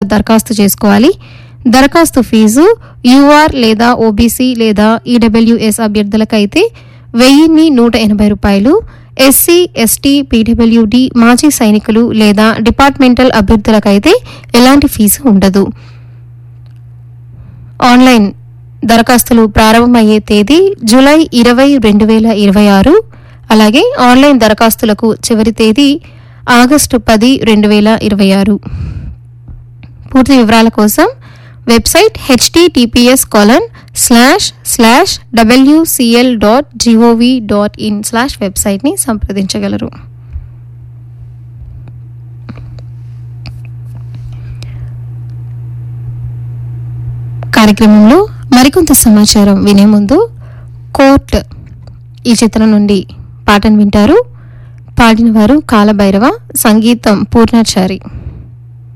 దరఖాస్తు చేసుకోవాలి దరఖాస్తు ఫీజు యూఆర్ లేదా ఓబీసీ లేదా ఈడబ్ల్యూఎస్ అభ్యర్థులకైతే వెయ్యిన్ని నూట ఎనభై రూపాయలు ఎస్సీ ఎస్టీ పీడబ్ల్యూడి మాజీ సైనికులు లేదా డిపార్ట్మెంటల్ అభ్యర్థులకైతే ఎలాంటి ఫీజు ఉండదు ఆన్లైన్ దరఖాస్తులు ప్రారంభమయ్యే తేదీ జూలై ఇరవై రెండు వేల ఇరవై ఆరు అలాగే ఆన్లైన్ దరఖాస్తులకు చివరి తేదీ ఆగస్టు పది రెండు వేల ఇరవై ఆరు పూర్తి వివరాల కోసం website https colon slash slash WCL dot G O V dot in slash వెబ్సైట్ని సంప్రదించగలరు కార్యక్రమంలో మరికొంత సమాచారం వినే ముందు కోర్ట్ ఈ చిత్రం నుండి పాటను వింటారు పాడినవారు కాలభైరవ సంగీతం పూర్ణాచారి